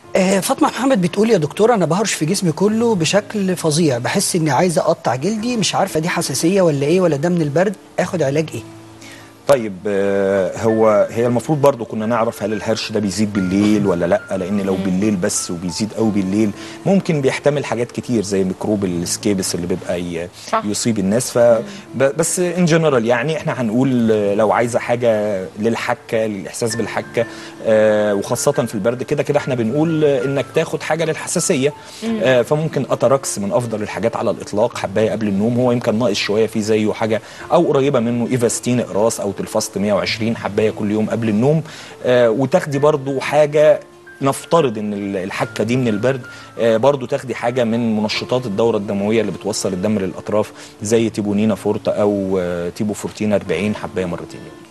آه، فاطمه محمد بتقول يا دكتوره انا بهرش في جسمي كله بشكل فظيع بحس اني عايزه اقطع جلدي مش عارفه دي حساسيه ولا ايه ولا ده من البرد اخد علاج ايه طيب آه، هو هي المفروض برضو كنا نعرف هل الهرش ده بيزيد بالليل ولا لا لان لو بالليل بس وبيزيد قوي بالليل ممكن بيحتمل حاجات كتير زي ميكروب السكيبس اللي بيبقى ي- صح. يصيب الناس ف ب- بس ان جنرال يعني احنا هنقول آه، لو عايزه حاجه للحكه للاحساس بالحكه آه، وخاصه في البرد كده كده احنا بنقول آه، انك تاخد حاجه للحساسيه آه، فممكن اتراكس من افضل الحاجات على الاطلاق حبايه قبل النوم هو يمكن ناقص شويه فيه زيه حاجه او قريبه منه ايفاستين اقراص او تلفاست 120 حبايه كل يوم قبل النوم آه، وتاخدي برضو حاجه نفترض ان ال- الحكه دي من البرد آه، برضو تاخدي حاجه من منشطات الدوره الدمويه اللي بتوصل الدم للاطراف زي تيبونينا فورت او آه، تيبو فورتين 40 حبايه مرتين يوم